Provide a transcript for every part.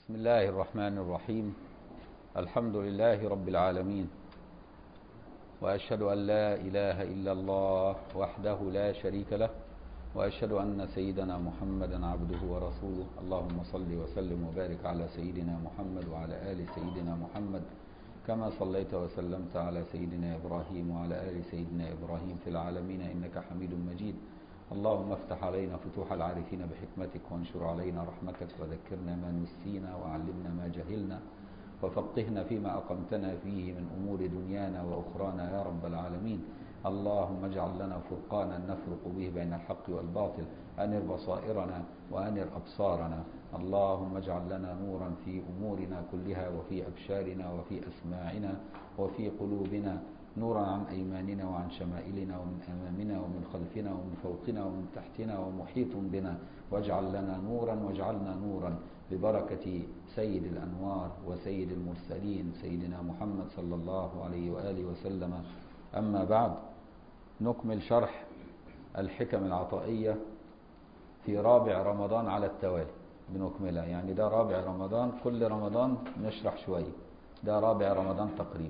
بسم الله الرحمن الرحيم الحمد لله رب العالمين وأشهد أن لا إله إلا الله وحده لا شريك له وأشهد أن سيدنا محمدا عبده ورسوله اللهم صل وسلم وبارك على سيدنا محمد وعلى آل سيدنا محمد كما صليت وسلمت على سيدنا إبراهيم وعلى آل سيدنا إبراهيم في العالمين إنك حميد مجيد اللهم افتح علينا فتوح العارفين بحكمتك وانشر علينا رحمتك وذكرنا ما نسينا وعلمنا ما جهلنا وفقهنا فيما أقمتنا فيه من أمور دنيانا وأخرانا يا رب العالمين اللهم اجعل لنا فرقانا نفرق به بين الحق والباطل أنر بصائرنا وأنر أبصارنا اللهم اجعل لنا نورا في أمورنا كلها وفي أبشارنا وفي أسماعنا وفي قلوبنا نورا عن أيماننا وعن شمائلنا ومن أمامنا ومن خلفنا ومن فوقنا ومن تحتنا ومحيط بنا واجعل لنا نورا واجعلنا نورا ببركة سيد الأنوار وسيد المرسلين سيدنا محمد صلى الله عليه وآله وسلم أما بعد نكمل شرح الحكم العطائية في رابع رمضان على التوالي بنكملها يعني ده رابع رمضان كل رمضان نشرح شوية ده رابع رمضان تقريبا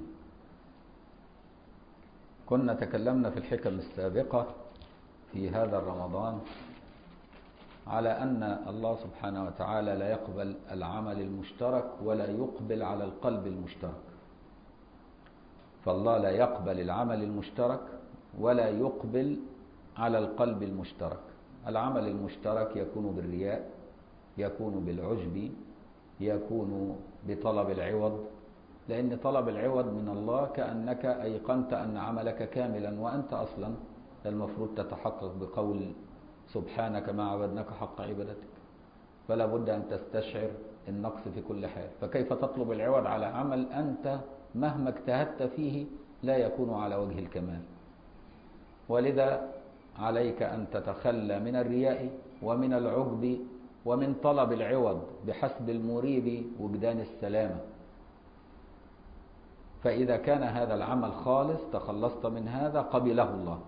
كنا تكلمنا في الحكم السابقة في هذا الرمضان على أن الله سبحانه وتعالى لا يقبل العمل المشترك ولا يقبل على القلب المشترك فالله لا يقبل العمل المشترك ولا يقبل على القلب المشترك العمل المشترك يكون بالرياء يكون بالعجب يكون بطلب العوض لأن طلب العوض من الله كأنك أيقنت أن عملك كاملا وأنت أصلا المفروض تتحقق بقول سبحانك ما عبدناك حق عبادتك فلا بد أن تستشعر النقص في كل حال فكيف تطلب العوض على عمل أنت مهما اجتهدت فيه لا يكون على وجه الكمال ولذا عليك أن تتخلى من الرياء ومن العجب ومن طلب العوض بحسب المريد وجدان السلامة فإذا كان هذا العمل خالص تخلصت من هذا قبله الله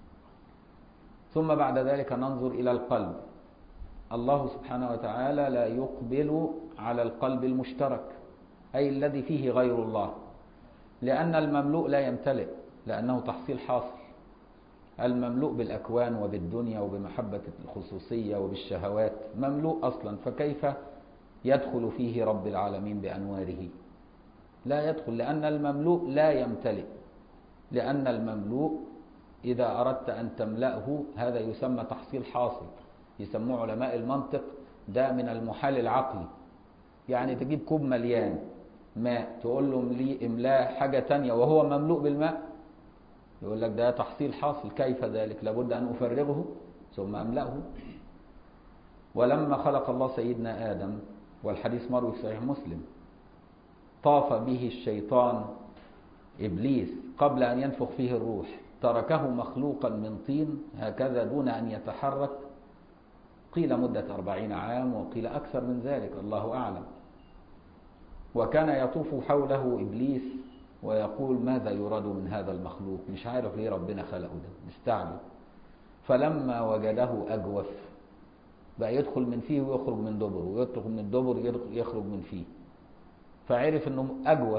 ثم بعد ذلك ننظر إلى القلب الله سبحانه وتعالى لا يقبل على القلب المشترك أي الذي فيه غير الله لأن المملوء لا يمتلئ لأنه تحصيل حاصل المملوء بالأكوان وبالدنيا وبمحبة الخصوصية وبالشهوات مملوء أصلا فكيف يدخل فيه رب العالمين بأنواره لا يدخل لأن المملوء لا يمتلئ لأن المملوء إذا أردت أن تملأه هذا يسمى تحصيل حاصل يسموه علماء المنطق ده من المحال العقلي يعني تجيب كوب مليان ماء تقول له املي املاه حاجة تانية وهو مملوء بالماء يقول لك ده تحصيل حاصل كيف ذلك لابد أن أفرغه ثم أملأه ولما خلق الله سيدنا آدم والحديث مروي في صحيح مسلم طاف به الشيطان إبليس قبل أن ينفخ فيه الروح تركه مخلوقا من طين هكذا دون أن يتحرك قيل مدة أربعين عام وقيل أكثر من ذلك الله أعلم وكان يطوف حوله إبليس ويقول ماذا يراد من هذا المخلوق مش عارف ليه ربنا خلقه ده مستعجب فلما وجده أجوف بقى يدخل من فيه ويخرج من دبره ويدخل من الدبر يخرج من فيه فعرف انه اجوف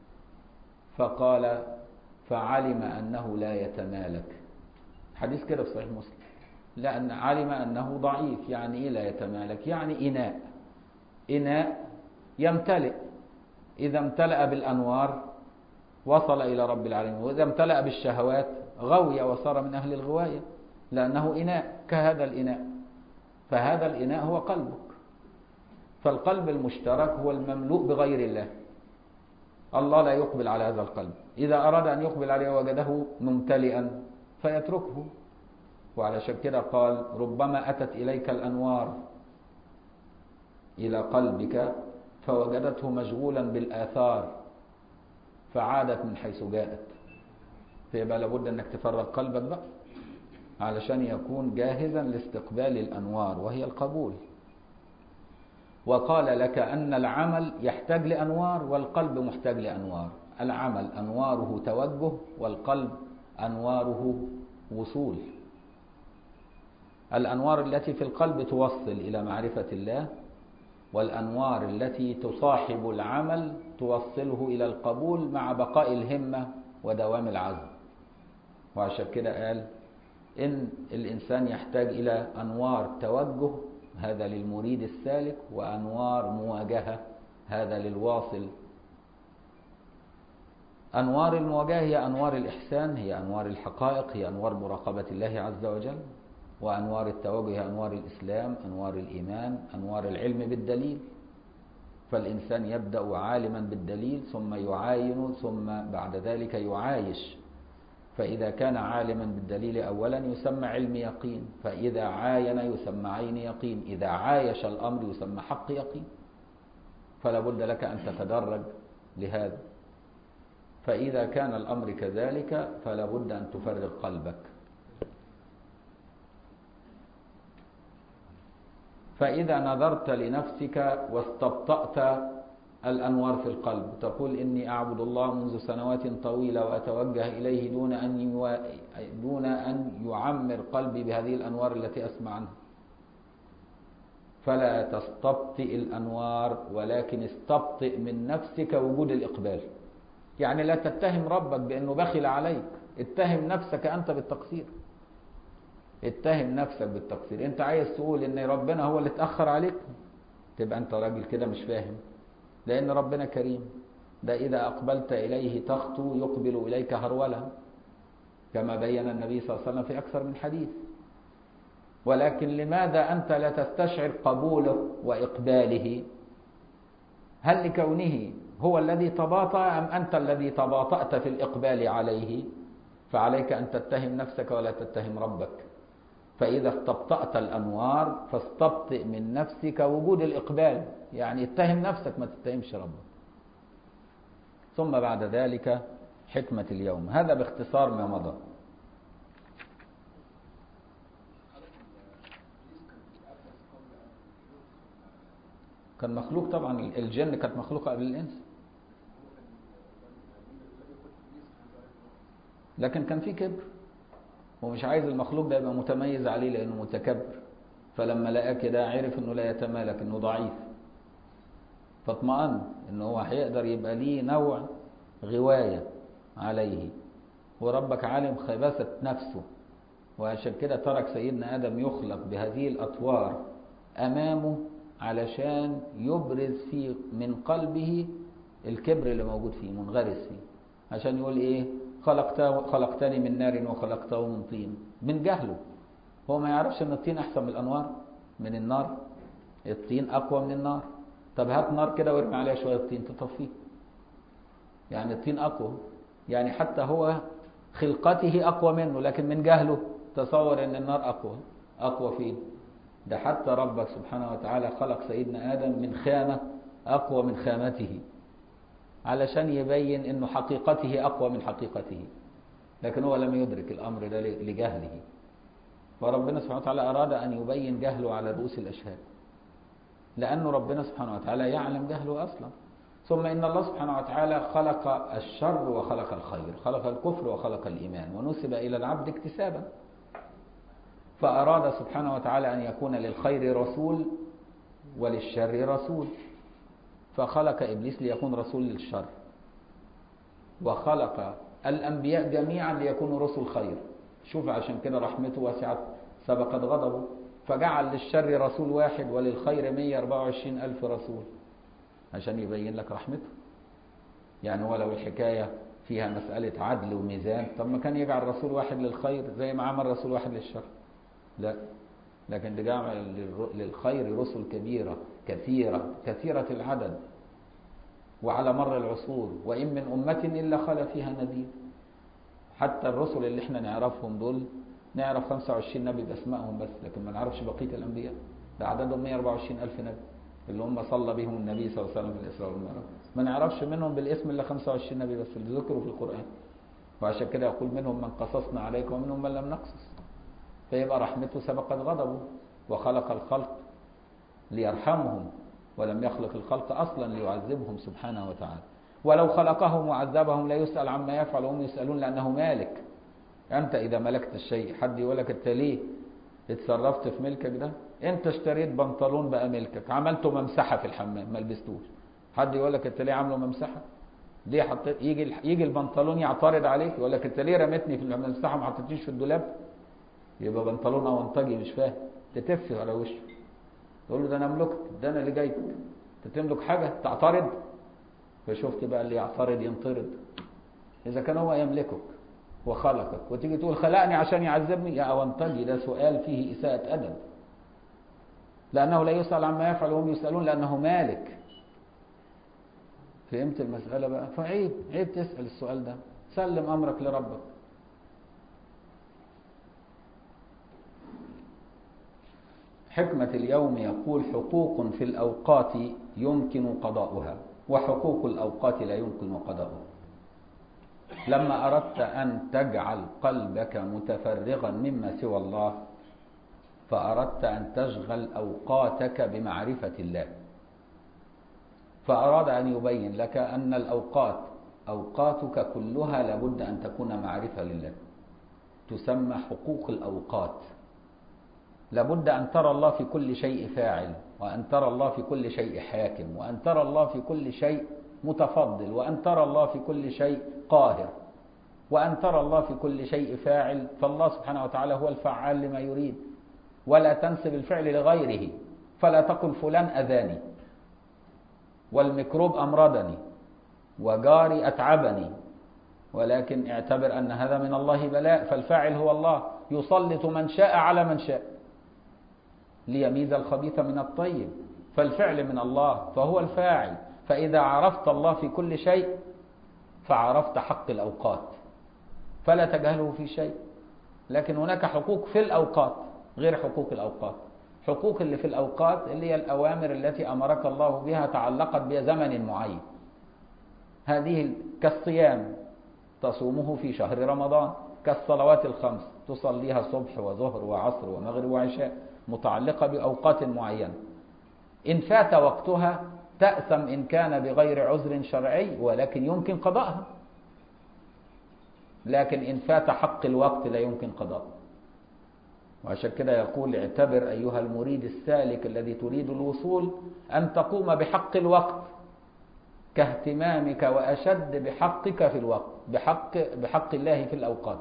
فقال فعلم انه لا يتمالك حديث كده في صحيح مسلم لان علم انه ضعيف يعني ايه لا يتمالك يعني اناء اناء يمتلئ اذا امتلأ بالانوار وصل الى رب العالمين واذا امتلأ بالشهوات غوي وصار من اهل الغوايه لانه اناء كهذا الاناء فهذا الاناء هو قلبك فالقلب المشترك هو المملوء بغير الله الله لا يقبل على هذا القلب إذا أراد أن يقبل عليه وجده ممتلئا فيتركه وعلى كده قال ربما أتت إليك الأنوار إلى قلبك فوجدته مشغولا بالآثار فعادت من حيث جاءت فيبقى لابد أنك تفرغ قلبك بقى علشان يكون جاهزا لاستقبال الأنوار وهي القبول وقال لك أن العمل يحتاج لأنوار والقلب محتاج لأنوار العمل أنواره توجه والقلب أنواره وصول الأنوار التي في القلب توصل إلى معرفة الله والأنوار التي تصاحب العمل توصله إلى القبول مع بقاء الهمة ودوام العزم وعشان كده قال إن الإنسان يحتاج إلى أنوار توجه هذا للمريد السالك وأنوار مواجهة هذا للواصل أنوار المواجهة هي أنوار الإحسان هي أنوار الحقائق هي أنوار مراقبة الله عز وجل وأنوار التوجه هي أنوار الإسلام أنوار الإيمان أنوار العلم بالدليل فالإنسان يبدأ عالما بالدليل ثم يعاين ثم بعد ذلك يعايش فإذا كان عالما بالدليل أولا يسمى علم يقين فإذا عاين يسمى عين يقين إذا عايش الأمر يسمى حق يقين فلا بد لك أن تتدرج لهذا فإذا كان الأمر كذلك فلا بد أن تفرغ قلبك فإذا نظرت لنفسك واستبطأت الأنوار في القلب تقول إني أعبد الله منذ سنوات طويلة وأتوجه إليه دون أن يو... دون أن يعمر قلبي بهذه الأنوار التي أسمع عنها فلا تستبطئ الأنوار ولكن استبطئ من نفسك وجود الإقبال يعني لا تتهم ربك بأنه بخل عليك اتهم نفسك أنت بالتقصير اتهم نفسك بالتقصير انت عايز تقول ان ربنا هو اللي اتأخر عليك تبقى انت راجل كده مش فاهم لان ربنا كريم ده اذا اقبلت اليه تخطو يقبل اليك هرولا كما بين النبي صلى الله عليه وسلم في اكثر من حديث ولكن لماذا انت لا تستشعر قبوله واقباله هل لكونه هو الذي تباطأ ام انت الذي تباطأت في الاقبال عليه فعليك ان تتهم نفسك ولا تتهم ربك فإذا استبطأت الأنوار فاستبطئ من نفسك وجود الإقبال يعني اتهم نفسك ما تتهمش ربك ثم بعد ذلك حكمة اليوم هذا باختصار ما مضى كان مخلوق طبعا الجن كانت مخلوقة قبل الإنس لكن كان في كبر ومش عايز المخلوق ده يبقى متميز عليه لانه متكبر فلما لقاه كده عرف انه لا يتمالك انه ضعيف فاطمأن انه هو هيقدر يبقى ليه نوع غواية عليه وربك عالم خباثة نفسه وعشان كده ترك سيدنا آدم يخلق بهذه الأطوار أمامه علشان يبرز في من قلبه الكبر اللي موجود فيه منغرس فيه عشان يقول ايه خلقته خلقتني من نار وخلقته من طين من جهله هو ما يعرفش ان الطين احسن من الانوار من النار الطين اقوى من النار طب هات نار كده وارمي عليها شويه طين تطفيه يعني الطين اقوى يعني حتى هو خلقته اقوى منه لكن من جهله تصور ان النار اقوى اقوى فيه ده حتى ربك سبحانه وتعالى خلق سيدنا ادم من خامه اقوى من خامته علشان يبين انه حقيقته اقوى من حقيقته لكن هو لم يدرك الامر ده لجهله فربنا سبحانه وتعالى اراد ان يبين جهله على رؤوس الاشهاد لانه ربنا سبحانه وتعالى يعلم جهله اصلا ثم ان الله سبحانه وتعالى خلق الشر وخلق الخير خلق الكفر وخلق الايمان ونسب الى العبد اكتسابا فاراد سبحانه وتعالى ان يكون للخير رسول وللشر رسول فخلق إبليس ليكون رسول للشر وخلق الأنبياء جميعا ليكونوا رسل خير شوف عشان كده رحمته وسعت سبقت غضبه فجعل للشر رسول واحد وللخير 124 ألف رسول عشان يبين لك رحمته يعني ولو الحكاية فيها مسألة عدل وميزان طب ما كان يجعل رسول واحد للخير زي ما عمل رسول واحد للشر لا لكن ده جعل للخير رسل كبيرة كثيرة كثيرة العدد وعلى مر العصور وإن من أمة إلا خلا فيها نذير حتى الرسل اللي احنا نعرفهم دول نعرف 25 نبي بأسمائهم بس لكن ما نعرفش بقية الأنبياء ده عددهم 124 ألف نبي اللي هم صلى بهم النبي صلى الله عليه وسلم في الإسراء والمعراج ما نعرفش منهم بالاسم إلا 25 نبي بس اللي ذكروا في القرآن وعشان كده يقول منهم من قصصنا عليك ومنهم من لم نقصص فيبقى رحمته سبقت غضبه وخلق الخلق ليرحمهم ولم يخلق الخلق أصلا ليعذبهم سبحانه وتعالى ولو خلقهم وعذبهم لا يسأل عما يفعل وهم يسألون لأنه مالك أنت إذا ملكت الشيء حد يقول لك أنت ليه اتصرفت في ملكك ده انت اشتريت بنطلون بقى ملكك عملته ممسحه في الحمام ما لبستوش حد يقول لك انت ليه عامله ممسحه ليه حطيت يجي يجي البنطلون يعترض عليك يقول لك انت ليه رميتني في الممسحه ما حطيتنيش في الدولاب يبقى بنطلون اونطجي مش فاهم تتف على وشه تقول له ده انا ملكت ده انا اللي جايبك انت تملك حاجه تعترض فشفت بقى اللي يعترض ينطرد اذا كان هو يملكك وخلقك وتيجي تقول خلقني عشان يعذبني يا اونطجي ده سؤال فيه اساءة ادب لانه لا يسأل عما يفعل وهم يسألون لانه مالك فهمت المسألة بقى فعيب عيب تسأل السؤال ده سلم امرك لربك حكمة اليوم يقول حقوق في الأوقات يمكن قضاؤها وحقوق الأوقات لا يمكن قضاؤها لما أردت أن تجعل قلبك متفرغا مما سوى الله فأردت أن تشغل أوقاتك بمعرفة الله فأراد أن يبين لك أن الأوقات أوقاتك كلها لابد أن تكون معرفة لله تسمى حقوق الأوقات لابد أن ترى الله في كل شيء فاعل وأن ترى الله في كل شيء حاكم وأن ترى الله في كل شيء متفضل وأن ترى الله في كل شيء قاهر وأن ترى الله في كل شيء فاعل فالله سبحانه وتعالى هو الفعال لما يريد ولا تنسب الفعل لغيره فلا تقل فلان أذاني والميكروب أمرضني وجاري أتعبني ولكن اعتبر أن هذا من الله بلاء فالفاعل هو الله يسلط من شاء على من شاء ليميز الخبيث من الطيب فالفعل من الله فهو الفاعل فإذا عرفت الله في كل شيء فعرفت حق الأوقات فلا تجهله في شيء لكن هناك حقوق في الأوقات غير حقوق الأوقات حقوق اللي في الأوقات اللي هي الأوامر التي أمرك الله بها تعلقت بزمن معين هذه كالصيام تصومه في شهر رمضان كالصلوات الخمس تصليها صبح وظهر وعصر ومغرب وعشاء متعلقة بأوقات معينة إن فات وقتها تأثم إن كان بغير عذر شرعي ولكن يمكن قضاءها لكن إن فات حق الوقت لا يمكن قضاءه وعشان كده يقول اعتبر أيها المريد السالك الذي تريد الوصول أن تقوم بحق الوقت كاهتمامك وأشد بحقك في الوقت بحق, بحق الله في الأوقات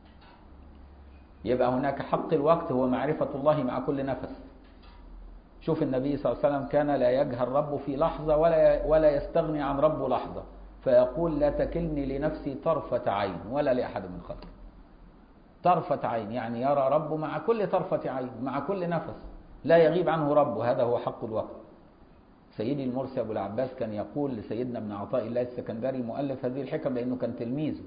يبقى هناك حق الوقت هو معرفة الله مع كل نفس شوف النبي صلى الله عليه وسلم كان لا يجهر ربه في لحظة ولا ولا يستغني عن ربه لحظة فيقول لا تكلني لنفسي طرفة عين ولا لأحد من خلقي طرفة عين يعني يرى ربه مع كل طرفة عين مع كل نفس لا يغيب عنه ربه هذا هو حق الوقت سيدي المرسي أبو العباس كان يقول لسيدنا ابن عطاء الله السكندري مؤلف هذه الحكم لأنه كان تلميذه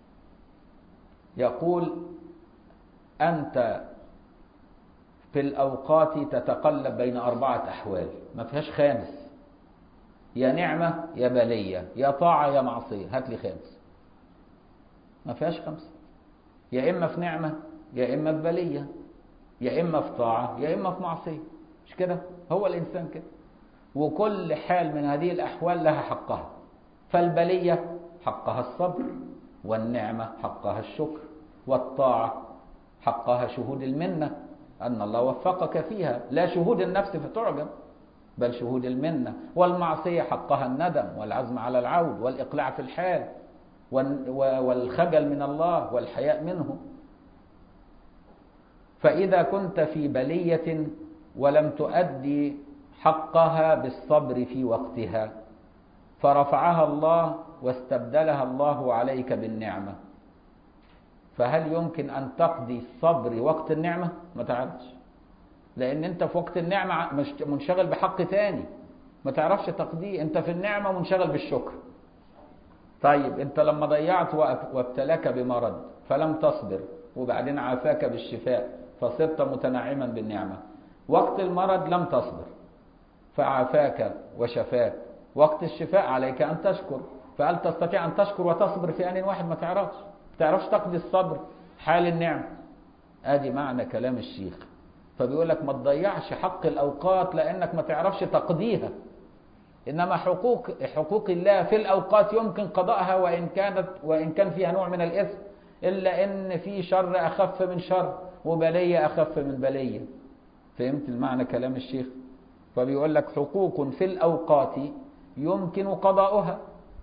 يقول أنت في الأوقات تتقلب بين أربعة أحوال ما فيهاش خامس يا نعمة يا بلية يا طاعة يا معصية هات لي خامس ما فيهاش خمسة يا إما في نعمة يا إما في بلية يا إما في طاعة يا إما في معصية مش كده هو الإنسان كده وكل حال من هذه الأحوال لها حقها فالبلية حقها الصبر والنعمة حقها الشكر والطاعة حقها شهود المنة أن الله وفقك فيها لا شهود النفس فتعجب بل شهود المنة والمعصية حقها الندم والعزم على العود والإقلاع في الحال والخجل من الله والحياء منه فإذا كنت في بلية ولم تؤدي حقها بالصبر في وقتها فرفعها الله واستبدلها الله عليك بالنعمة فهل يمكن أن تقضي الصبر وقت النعمة؟ ما تعرفش لأن أنت في وقت النعمة مش منشغل بحق تاني ما تعرفش تقضيه أنت في النعمة منشغل بالشكر طيب أنت لما ضيعت وابتلاك بمرض فلم تصبر وبعدين عافاك بالشفاء فصرت متنعما بالنعمة وقت المرض لم تصبر فعافاك وشفاك وقت الشفاء عليك أن تشكر فهل تستطيع أن تشكر وتصبر في آن واحد ما تعرفش ما تعرفش تقضي الصبر حال النعم ادي معنى كلام الشيخ فبيقول لك ما تضيعش حق الأوقات لأنك ما تعرفش تقضيها إنما حقوق حقوق الله في الأوقات يمكن قضاءها وإن كانت وإن كان فيها نوع من الإثم إلا إن في شر أخف من شر وبلية أخف من بلية فهمت المعنى كلام الشيخ فبيقول لك حقوق في الأوقات يمكن قضاؤها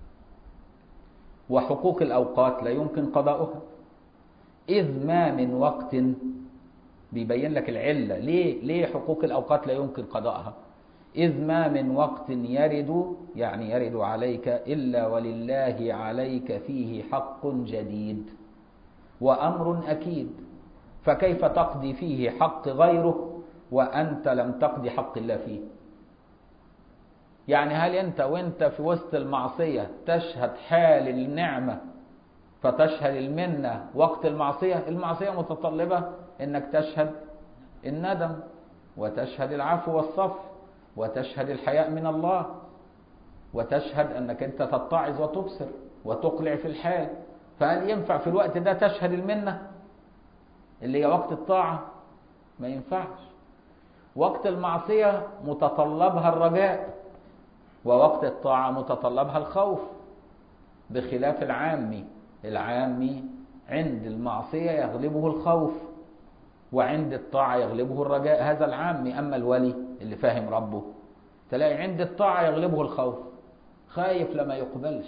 وحقوق الأوقات لا يمكن قضاؤها إذ ما من وقت بيبين لك العلة ليه ليه حقوق الأوقات لا يمكن قضاءها إذ ما من وقت يرد يعني يرد عليك إلا ولله عليك فيه حق جديد وأمر أكيد فكيف تقضي فيه حق غيره وأنت لم تقضي حق الله فيه يعني هل أنت وأنت في وسط المعصية تشهد حال النعمة فتشهد المنة وقت المعصية المعصية متطلبة أنك تشهد الندم وتشهد العفو والصف وتشهد الحياء من الله وتشهد أنك أنت تتعظ وتبصر وتقلع في الحال فهل ينفع في الوقت ده تشهد المنة اللي هي وقت الطاعة ما ينفعش وقت المعصية متطلبها الرجاء ووقت الطاعة متطلبها الخوف بخلاف العامي العامي عند المعصية يغلبه الخوف وعند الطاعة يغلبه الرجاء هذا العامي أما الولي اللي فاهم ربه تلاقي عند الطاعة يغلبه الخوف خايف لما يقبلش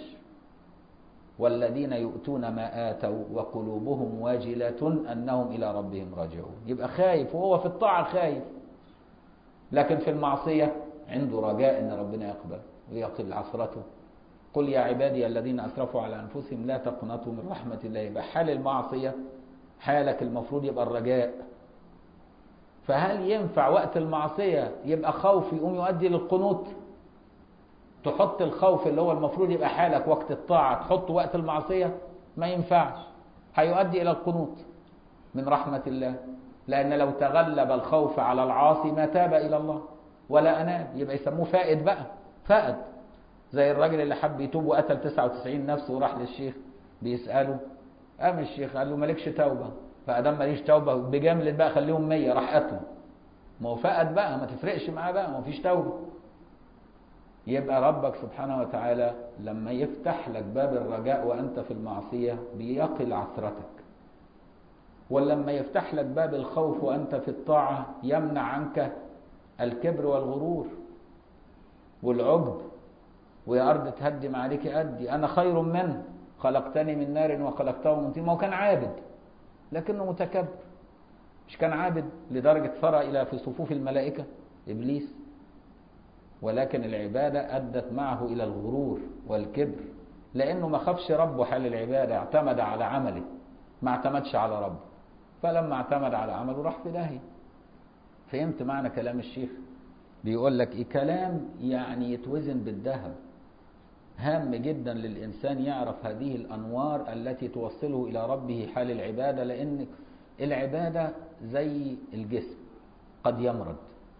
والذين يؤتون ما آتوا وقلوبهم واجلة أنهم إلى ربهم راجعون يبقى خايف وهو في الطاعة خايف لكن في المعصية عنده رجاء أن ربنا يقبل ويقل عصرته قل يا عبادي الذين أسرفوا على أنفسهم لا تقنطوا من رحمة الله يبقى حال المعصية حالك المفروض يبقى الرجاء فهل ينفع وقت المعصية يبقى خوف يقوم يؤدي للقنوط تحط الخوف اللي هو المفروض يبقى حالك وقت الطاعة تحطه وقت المعصية ما ينفعش هيؤدي إلى القنوط من رحمة الله لأن لو تغلب الخوف على العاصي ما تاب إلى الله ولا أناب يبقى يسموه فائد بقى فائد زي الراجل اللي حب يتوب وقتل 99 نفس وراح للشيخ بيسأله قام الشيخ قال له مالكش توبة فأدام ماليش توبة بجاملة بقى خليهم 100 راح قتله ما هو فقد بقى ما تفرقش معاه بقى ما فيش توبة يبقى ربك سبحانه وتعالى لما يفتح لك باب الرجاء وأنت في المعصية بيقل عثرتك ولما يفتح لك باب الخوف وأنت في الطاعة يمنع عنك الكبر والغرور والعجب ويا أرض تهدم عليك أدي أنا خير منه خلقتني من نار وخلقته من طين ما هو كان عابد لكنه متكبر مش كان عابد لدرجة ثرى إلى في صفوف الملائكة إبليس ولكن العبادة أدت معه إلى الغرور والكبر لأنه ما خافش ربه حال العبادة اعتمد على عمله ما اعتمدش على ربه فلما اعتمد على عمله راح في داهية فهمت معنى كلام الشيخ بيقول لك إيه كلام يعني يتوزن بالذهب هام جدا للإنسان يعرف هذه الأنوار التي توصله إلى ربه حال العبادة لأن العبادة زي الجسم قد يمرض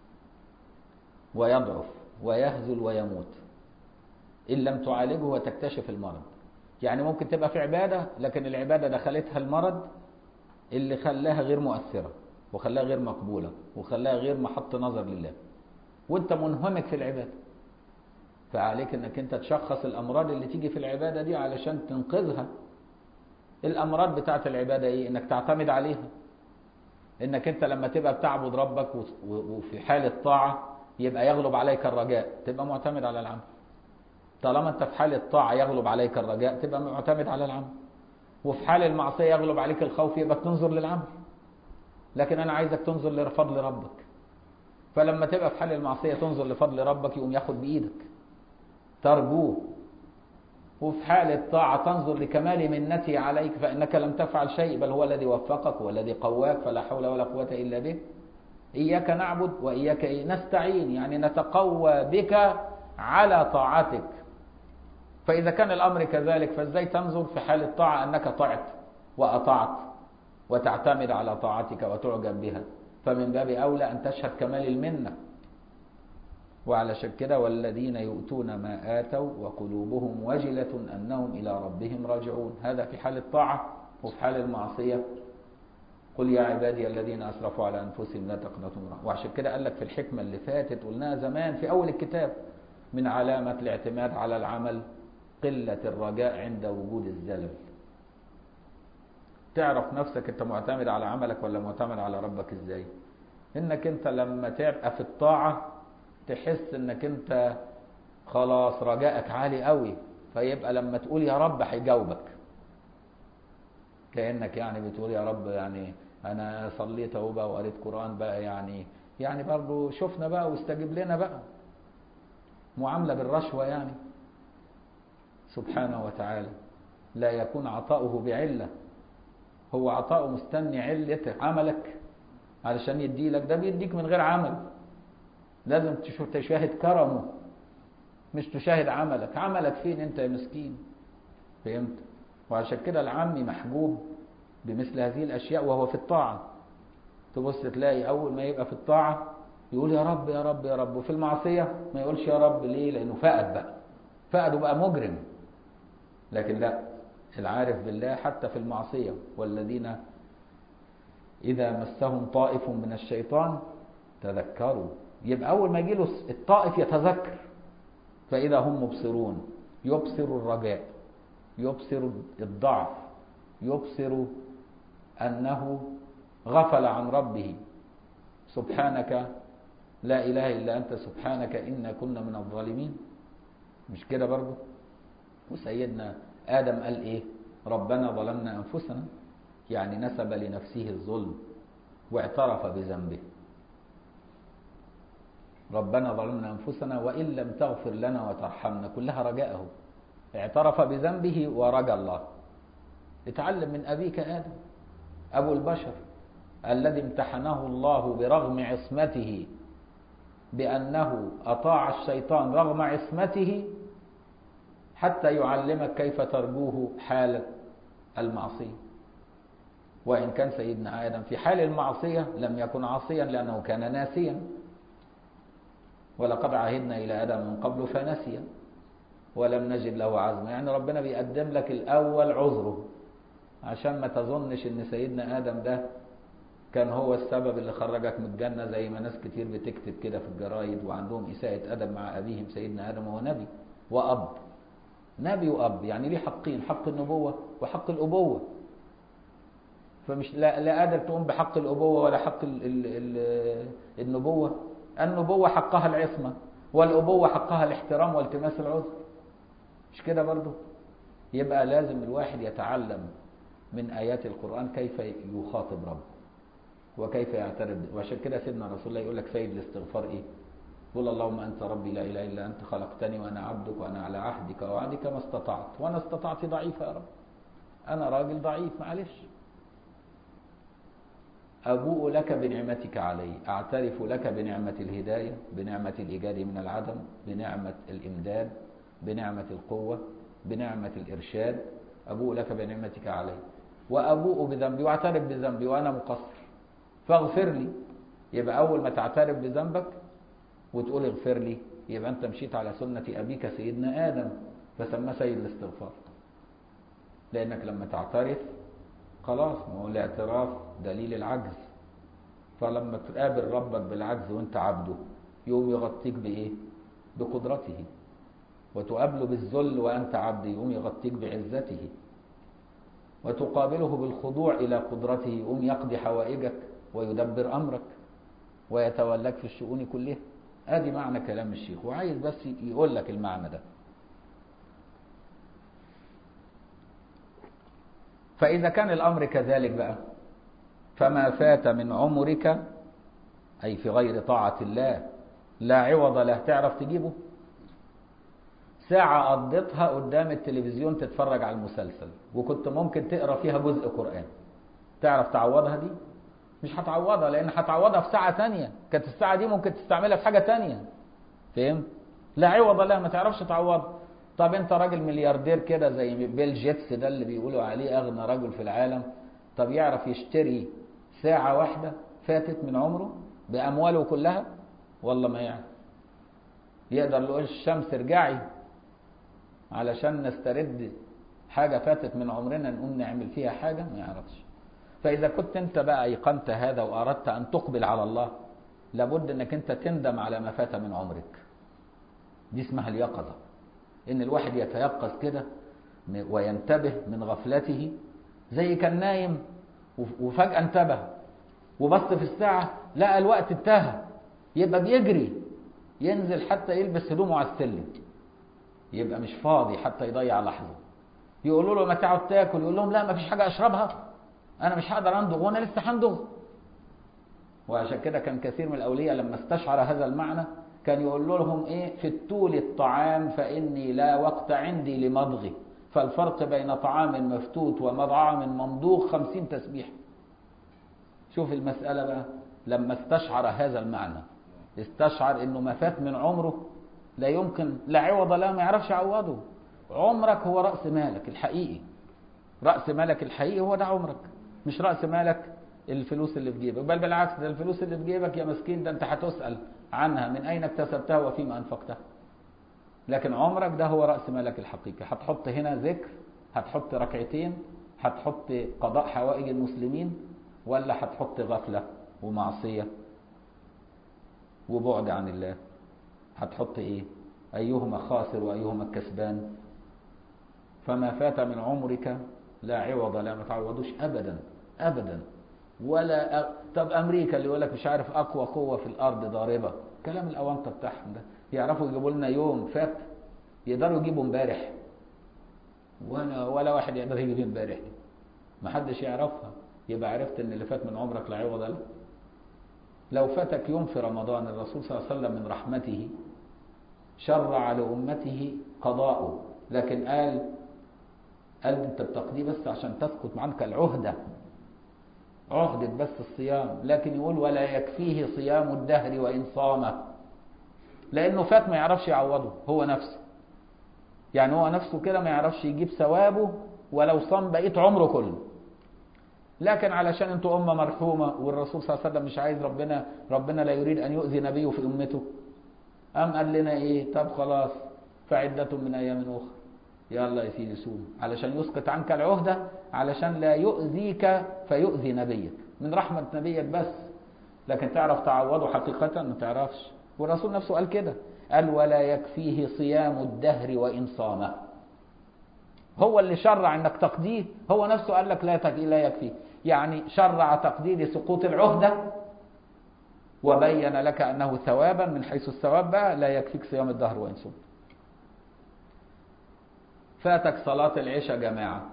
ويضعف ويهزل ويموت إن لم تعالجه وتكتشف المرض يعني ممكن تبقى في عبادة لكن العبادة دخلتها المرض اللي خلاها غير مؤثرة وخلاها غير مقبولة وخلاها غير محط نظر لله وانت منهمك في العبادة فعليك انك انت تشخص الامراض اللي تيجي في العبادة دي علشان تنقذها الامراض بتاعت العبادة ايه انك تعتمد عليها انك انت لما تبقى بتعبد ربك وفي حال الطاعة يبقى يغلب عليك الرجاء تبقى معتمد على العمل طالما انت في حال الطاعة يغلب عليك الرجاء تبقى معتمد على العمل وفي حال المعصية يغلب عليك الخوف يبقى تنظر للعمل لكن انا عايزك تنظر لفضل ربك فلما تبقى في حال المعصية تنظر لفضل ربك يقوم ياخد بإيدك ترجوه وفي حال الطاعة تنظر لكمال منته عليك فإنك لم تفعل شيء بل هو الذي وفقك والذي قواك فلا حول ولا قوة إلا به إياك نعبد وإياك إيه؟ نستعين يعني نتقوى بك على طاعتك فإذا كان الأمر كذلك فإزاي تنظر في حال الطاعة أنك طعت وأطعت وتعتمد على طاعتك وتعجب بها فمن باب أولى أن تشهد كمال المنة وعلى كده والذين يؤتون ما آتوا وقلوبهم وجلة أنهم إلى ربهم راجعون هذا في حال الطاعة وفي حال المعصية قل يا عبادي الذين أسرفوا على أنفسهم لا تقنطوا من رحمة وعشان كده قال لك في الحكمة اللي فاتت قلناها زمان في أول الكتاب من علامة الاعتماد على العمل قلة الرجاء عند وجود الزلل تعرف نفسك انت معتمد على عملك ولا معتمد على ربك ازاي انك انت لما تبقى في الطاعة تحس انك انت خلاص رجائك عالي قوي فيبقى لما تقول يا رب هيجاوبك كأنك يعني بتقول يا رب يعني انا صليت اهو بقى وقريت قرآن بقى يعني يعني برضو شفنا بقى واستجب لنا بقى معاملة بالرشوة يعني سبحانه وتعالى لا يكون عطاؤه بعلة هو عطاؤه مستني علة عملك علشان يديلك ده بيديك من غير عمل لازم تشاهد كرمه مش تشاهد عملك عملك فين انت يا مسكين فهمت وعشان كده العمي محجوب بمثل هذه الاشياء وهو في الطاعه تبص تلاقي اول ما يبقى في الطاعه يقول يا رب يا رب يا رب وفي المعصيه ما يقولش يا رب ليه لانه فقد بقى فقد وبقى مجرم لكن لا العارف بالله حتى في المعصيه والذين اذا مسهم طائف من الشيطان تذكروا يبقى اول ما يجي له الطائف يتذكر فاذا هم مبصرون يبصر الرجاء يبصر الضعف يبصر انه غفل عن ربه سبحانك لا اله الا انت سبحانك انا كنا من الظالمين مش كده برضه وسيدنا ادم قال ايه ربنا ظلمنا انفسنا يعني نسب لنفسه الظلم واعترف بذنبه ربنا ظلمنا انفسنا وان لم تغفر لنا وترحمنا كلها رجاءه اعترف بذنبه ورجى الله اتعلم من ابيك ادم ابو البشر الذي امتحنه الله برغم عصمته بانه اطاع الشيطان رغم عصمته حتى يعلمك كيف ترجوه حال المعصيه وان كان سيدنا ادم في حال المعصيه لم يكن عاصيا لانه كان ناسيا ولقد عهدنا الى ادم من قبل فنسي ولم نجد له عزما يعني ربنا بيقدم لك الاول عذره عشان ما تظنش ان سيدنا ادم ده كان هو السبب اللي خرجك من الجنة زي ما ناس كتير بتكتب كده في الجرايد وعندهم إساءة أدب مع أبيهم سيدنا آدم هو نبي وأب نبي وأب يعني ليه حقين حق النبوة وحق الأبوة فمش لا, لا قادر تقوم بحق الأبوة ولا حق ال ال ال النبوة النبوة حقها العصمة والأبوة حقها الاحترام والتماس العذر مش كده برضو يبقى لازم الواحد يتعلم من آيات القرآن كيف يخاطب ربه وكيف يعترف وعشان كده سيدنا رسول الله يقول لك سيد الاستغفار ايه قل اللهم انت ربي لا اله الا انت خلقتني وانا عبدك وانا على عهدك ووعدك ما استطعت وانا استطعت ضعيف يا رب انا راجل ضعيف معلش ابوء لك بنعمتك علي اعترف لك بنعمه الهدايه بنعمه الايجاد من العدم بنعمه الامداد بنعمه القوه بنعمه الارشاد ابوء لك بنعمتك علي وابوء بذنبي واعترف بذنبي وانا مقصر فاغفر لي يبقى أول ما تعترف بذنبك وتقول اغفر لي يبقى أنت مشيت على سنة أبيك سيدنا آدم فسماه سيد الاستغفار لأنك لما تعترف خلاص ما هو الاعتراف دليل العجز فلما تقابل ربك بالعجز وانت عبده يقوم يغطيك بإيه؟ بقدرته وتقابله بالذل وأنت عبد يقوم يغطيك بعزته وتقابله بالخضوع إلى قدرته يقوم يقضي حوائجك ويدبر أمرك ويتولاك في الشؤون كلها ادي معنى كلام الشيخ وعايز بس يقول لك المعنى ده فإذا كان الأمر كذلك بقى فما فات من عمرك أي في غير طاعة الله لا عوض له تعرف تجيبه ساعة قضيتها قدام التلفزيون تتفرج على المسلسل وكنت ممكن تقرا فيها جزء قرآن تعرف تعوضها دي مش هتعوضها لان هتعوضها في ساعة تانية كانت الساعة دي ممكن تستعملها في حاجة تانية فهمت لا عوض لها ما تعرفش تعوضها طب انت راجل ملياردير كده زي بيل جيتس ده اللي بيقولوا عليه اغنى رجل في العالم طب يعرف يشتري ساعة واحدة فاتت من عمره بأمواله كلها والله ما يعرف يقدر يقول الشمس ارجعي علشان نسترد حاجة فاتت من عمرنا نقوم نعمل فيها حاجة ما يعرفش فإذا كنت أنت بقى أيقنت هذا وأردت أن تقبل على الله لابد أنك أنت تندم على ما فات من عمرك دي اسمها اليقظة إن الواحد يتيقظ كده وينتبه من غفلته زي كان نايم وفجأة انتبه وبص في الساعة لقى الوقت انتهى يبقى بيجري ينزل حتى يلبس هدومه على السلم يبقى مش فاضي حتى يضيع لحظة يقولوا له ما تقعد تاكل يقول لهم لا ما فيش حاجة اشربها انا مش هقدر اندغ وانا لسه هندغ وعشان كده كان كثير من الاولياء لما استشعر هذا المعنى كان يقول لهم ايه فتوا لي الطعام فاني لا وقت عندي لمضغي فالفرق بين طعام مفتوت ومطعم ممضوغ خمسين تسبيح شوف المسألة بقى لما استشعر هذا المعنى استشعر انه ما فات من عمره لا يمكن لا عوض له ما يعرفش يعوضه عمرك هو رأس مالك الحقيقي رأس مالك الحقيقي هو ده عمرك مش رأس مالك الفلوس اللي في جيبك بل بالعكس ده الفلوس اللي في جيبك يا مسكين ده انت هتسأل عنها من اين اكتسبتها وفيما انفقتها لكن عمرك ده هو رأس مالك الحقيقي هتحط هنا ذكر هتحط ركعتين هتحط قضاء حوائج المسلمين ولا هتحط غفلة ومعصية وبعد عن الله هتحط ايه ايهما خاسر وايهما كسبان فما فات من عمرك لا عوض لا ما تعوضوش ابدا ابدا ولا أ... طب امريكا اللي يقول لك مش عارف اقوى قوه في الارض ضاربه كلام الاونطه بتاعهم ده يعرفوا يجيبوا لنا يوم فات يقدروا يجيبوا امبارح ولا ولا واحد يقدر يجيب امبارح دي ما حدش يعرفها يبقى عرفت ان اللي فات من عمرك لا عوض له لو فاتك يوم في رمضان الرسول صلى الله عليه وسلم من رحمته شرع لأمته قضاءه لكن قال قال انت بتقضيه بس عشان تسقط عنك العهدة عهدة بس الصيام لكن يقول ولا يكفيه صيام الدهر وإن صام لأنه فات ما يعرفش يعوضه هو نفسه يعني هو نفسه كده ما يعرفش يجيب ثوابه ولو صام بقيت عمره كله لكن علشان انتوا أمة مرحومة والرسول صلى الله عليه وسلم مش عايز ربنا ربنا لا يريد أن يؤذي نبيه في أمته أم قال لنا إيه طب خلاص فعدة من أيام أخرى يلا يا سيدي صوم علشان يسقط عنك العهدة علشان لا يؤذيك فيؤذي نبيك من رحمة نبيك بس لكن تعرف تعوضه حقيقة ما تعرفش والرسول نفسه قال كده قال ولا يكفيه صيام الدهر وإن صام هو اللي شرع انك تقضيه هو نفسه قال لك لا لا يكفيه يعني شرع تقدير سقوط العهدة وبين لك أنه ثوابا من حيث الثواب بقى لا يكفيك صيام الدهر وإن صمت فاتك صلاة العشاء جماعة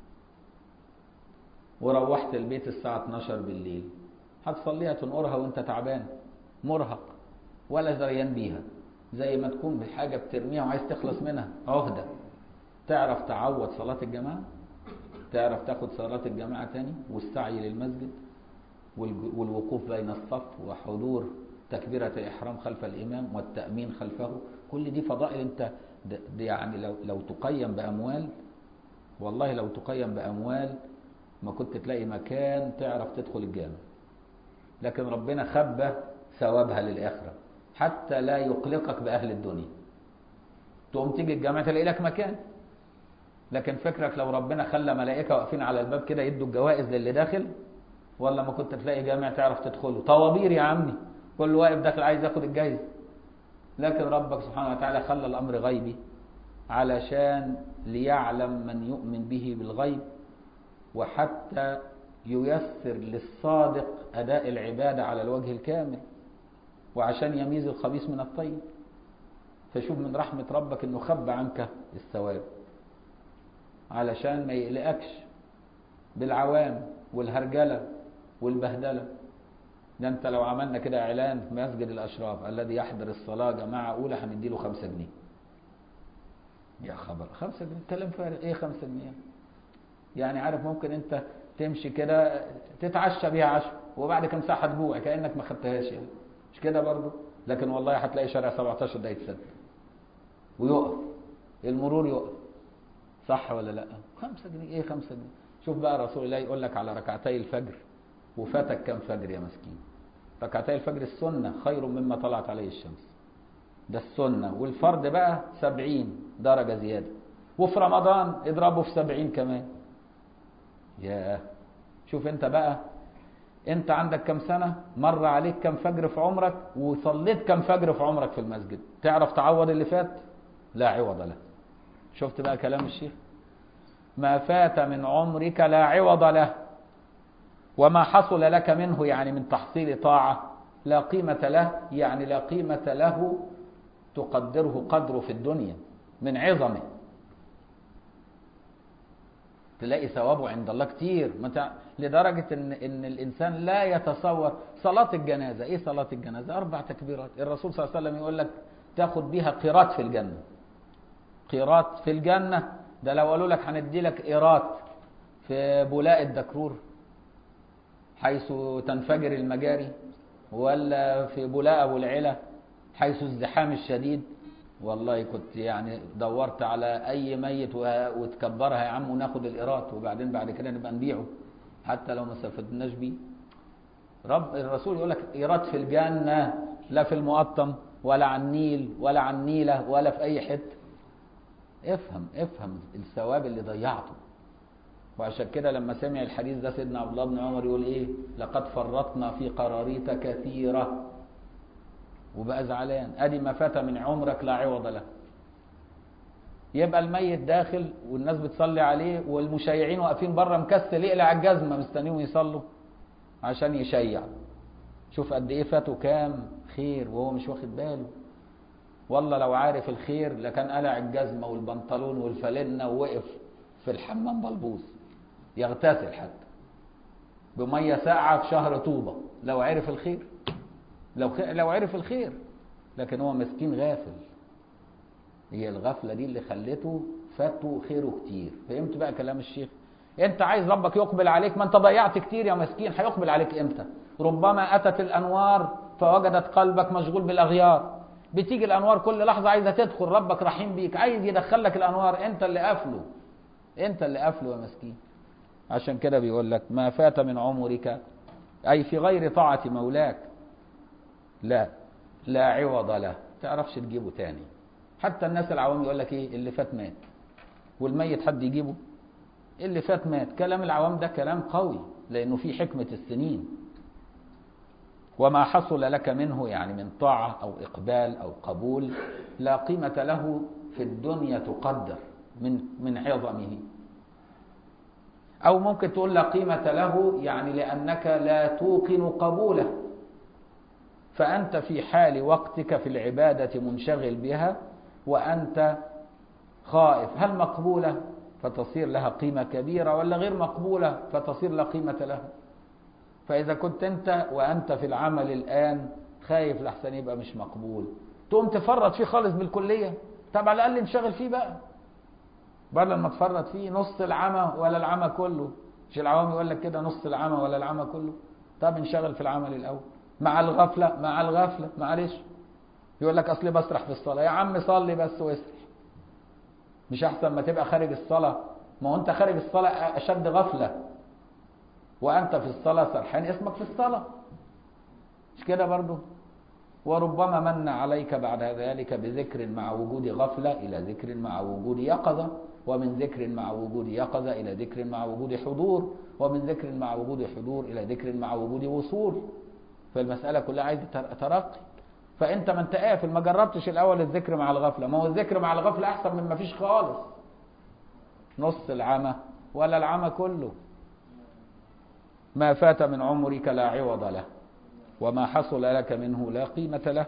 وروحت البيت الساعة 12 بالليل هتصليها تنقرها وانت تعبان مرهق ولا زريان بيها زي ما تكون بحاجة بترميها وعايز تخلص منها عهدة تعرف تعوض صلاة الجماعة تعرف تاخد صلاة الجماعة تاني والسعي للمسجد والوقوف بين الصف وحضور تكبيرة الإحرام خلف الإمام والتأمين خلفه كل دي فضائل أنت دي يعني لو, لو تقيم بأموال والله لو تقيم بأموال ما كنت تلاقي مكان تعرف تدخل الجامع لكن ربنا خبى ثوابها للآخرة حتى لا يقلقك بأهل الدنيا تقوم تيجي الجامع تلاقي لك مكان لكن فكرك لو ربنا خلى ملائكة واقفين على الباب كده يدوا الجوائز للي داخل ولا ما كنت تلاقي جامع تعرف تدخله طوابير يا عمي كل واقف داخل عايز ياخد الجايزة لكن ربك سبحانه وتعالى خلى الأمر غيبي علشان ليعلم من يؤمن به بالغيب وحتى ييسر للصادق أداء العبادة على الوجه الكامل وعشان يميز الخبيث من الطيب فشوف من رحمة ربك انه خبى عنك الثواب علشان ما يقلقكش بالعوام والهرجلة والبهدلة ده انت لو عملنا كده اعلان في مسجد الاشراف الذي يحضر الصلاة جماعة اولى هنديله خمسة جنيه يا خبر خمسة جنيه كلام فارغ ايه خمسة جنيه يعني عارف ممكن انت تمشي كده تتعشى بيها عشاء وبعد كم ساعة هتجوع كأنك ما خدتهاش يعني مش كده برضه لكن والله هتلاقي شارع 17 ده يتسد ويقف المرور يقف صح ولا لا خمسة جنيه ايه خمسة جنيه شوف بقى رسول الله يقول لك على ركعتي الفجر وفاتك كم فجر يا مسكين ركعتي الفجر السنة خير مما طلعت عليه الشمس ده السنة والفرض بقى سبعين درجة زيادة وفي رمضان اضربه في سبعين كمان ياه شوف انت بقى انت عندك كم سنة مر عليك كم فجر في عمرك وصليت كم فجر في عمرك في المسجد تعرف تعوض اللي فات لا عوض له شفت بقى كلام الشيخ ما فات من عمرك لا عوض له وما حصل لك منه يعني من تحصيل طاعة لا قيمة له يعني لا قيمة له تقدره قدره في الدنيا من عظمه تلاقي ثوابه عند الله كتير متى لدرجة إن إن الإنسان لا يتصور صلاة الجنازة، إيه صلاة الجنازة؟ أربع تكبيرات، الرسول صلى الله عليه وسلم يقول لك تاخد بيها قيراط في الجنة. قيراط في الجنة ده لو قالوا لك هندي لك قيراط في بولاء الدكرور حيث تنفجر المجاري ولا في بولاء أبو العلا حيث الزحام الشديد والله كنت يعني دورت على اي ميت وتكبرها يا عم وناخد القيراط وبعدين بعد كده نبقى نبيعه حتى لو ما استفدناش بيه رب الرسول يقول لك قيراط في الجنه لا في المقطم ولا على النيل ولا على النيله ولا في اي حته افهم افهم الثواب اللي ضيعته وعشان كده لما سمع الحديث ده سيدنا عبد الله بن عمر يقول ايه لقد فرطنا في قراريط كثيره وبقى زعلان ادي ما فات من عمرك لا عوض له يبقى الميت داخل والناس بتصلي عليه والمشيعين واقفين بره مكسل يقلع الجزمه مستنيهم يصلوا عشان يشيع شوف قد ايه فاته كام خير وهو مش واخد باله والله لو عارف الخير لكان قلع الجزمه والبنطلون والفالنه ووقف في الحمام بلبوس يغتسل حتى بميه ساقعه في شهر طوبه لو عرف الخير لو خ... لو عرف الخير لكن هو مسكين غافل هي الغفله دي اللي خلته فاته خيره كتير فهمت بقى كلام الشيخ انت عايز ربك يقبل عليك ما انت ضيعت كتير يا مسكين هيقبل عليك امتى ربما اتت الانوار فوجدت قلبك مشغول بالاغيار بتيجي الانوار كل لحظه عايزه تدخل ربك رحيم بيك عايز يدخلك الانوار انت اللي قافله انت اللي قافله يا مسكين عشان كده بيقول لك ما فات من عمرك اي في غير طاعه مولاك لا لا عوض له تعرفش تجيبه تاني حتى الناس العوام يقول لك ايه اللي فات مات والميت حد يجيبه اللي فات مات كلام العوام ده كلام قوي لانه في حكمة السنين وما حصل لك منه يعني من طاعة او اقبال او قبول لا قيمة له في الدنيا تقدر من من عظمه او ممكن تقول لا قيمة له يعني لانك لا توقن قبوله فأنت في حال وقتك في العبادة منشغل بها وأنت خائف هل مقبولة فتصير لها قيمة كبيرة ولا غير مقبولة فتصير لا قيمة لها فإذا كنت أنت وأنت في العمل الآن خايف لحسن يبقى مش مقبول تقوم تفرط فيه خالص بالكلية طب على الأقل انشغل فيه بقى بدل ما تفرط فيه نص العمى ولا العمى كله مش العوام يقول لك كده نص العمى ولا العمى كله طب انشغل في العمل الأول مع الغفلة مع الغفلة معلش يقول لك أصلي بسرح في الصلاة يا عم صلي بس واسرح مش أحسن ما تبقى خارج الصلاة ما هو أنت خارج الصلاة أشد غفلة وأنت في الصلاة سرحان اسمك في الصلاة مش كده برضو وربما من عليك بعد ذلك بذكر مع وجود غفلة إلى ذكر مع وجود يقظة ومن ذكر مع وجود يقظة إلى ذكر مع وجود حضور ومن ذكر مع وجود حضور إلى ذكر مع وجود وصول فالمسألة كلها عايزة ترقي فأنت ما أنت قافل ما جربتش الأول الذكر مع الغفلة ما هو الذكر مع الغفلة أحسن من ما فيش خالص نص العمى ولا العمى كله ما فات من عمرك لا عوض له وما حصل لك منه لا قيمة له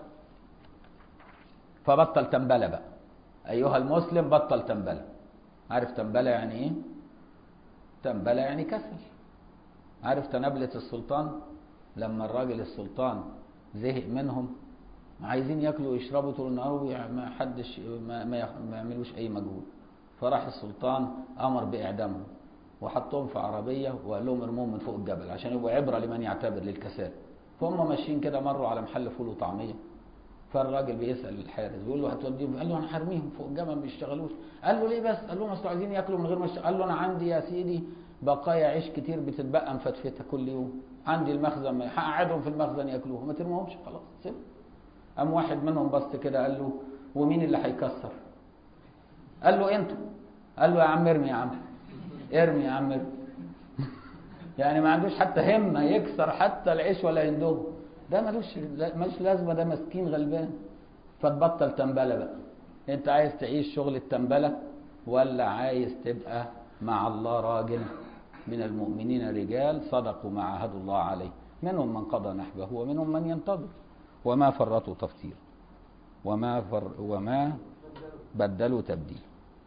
فبطل تنبلة بقى أيها المسلم بطل تنبلة عارف تنبلة يعني إيه؟ تنبلة يعني كسل عارف تنبلة السلطان لما الراجل السلطان زهق منهم عايزين ياكلوا ويشربوا طول النهار وما حدش ما, ما, ما يعملوش اي مجهود فراح السلطان امر باعدامهم وحطهم في عربيه وقال لهم ارموهم من فوق الجبل عشان يبقوا عبره لمن يعتبر للكساد فهم ماشيين كده مروا على محل فول وطعميه فالراجل بيسال الحارس بيقول له هتوديهم قال له انا هرميهم فوق الجبل ما بيشتغلوش قال له ليه بس قال لهم اصل عايزين ياكلوا من غير ما قال له انا عندي يا سيدي بقايا عيش كتير بتتبقى مفتفته كل يوم عندي المخزن هقعدهم في المخزن ياكلوها ما ترموهمش خلاص سيبهم قام واحد منهم بص كده قال له ومين اللي هيكسر قال له انتوا قال له يا عم ارمي يا عم ارمي يا عم ارمي يعني ما عندوش حتى همه يكسر حتى العيش ولا يندوه ده ملوش ملوش لازمه ده مسكين غلبان فتبطل تنبله بقى انت عايز تعيش شغل التنبله ولا عايز تبقى مع الله راجل من المؤمنين رجال صدقوا ما عاهدوا الله عليه منهم من قضى نحبه ومنهم من ينتظر وما فرطوا تفصيل وما فر وما بدلوا تبديل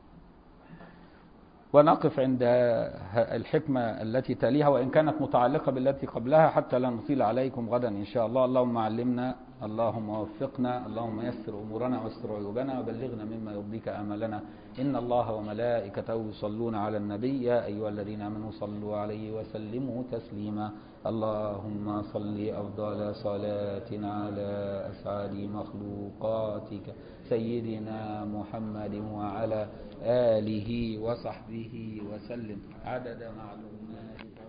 ونقف عند الحكمة التي تليها وإن كانت متعلقة بالتي قبلها حتى لا نطيل عليكم غدا إن شاء الله اللهم علمنا اللهم وفقنا اللهم يسر أمورنا واستر عيوبنا وبلغنا مما يرضيك آمالنا إن الله وملائكته يصلون على النبي يا أيها الذين آمنوا صلوا عليه وسلموا تسليما اللهم صل أفضل صلاة على أسعد مخلوقاتك سيدنا محمد وعلى آله وصحبه وسلم عدد معلوماتك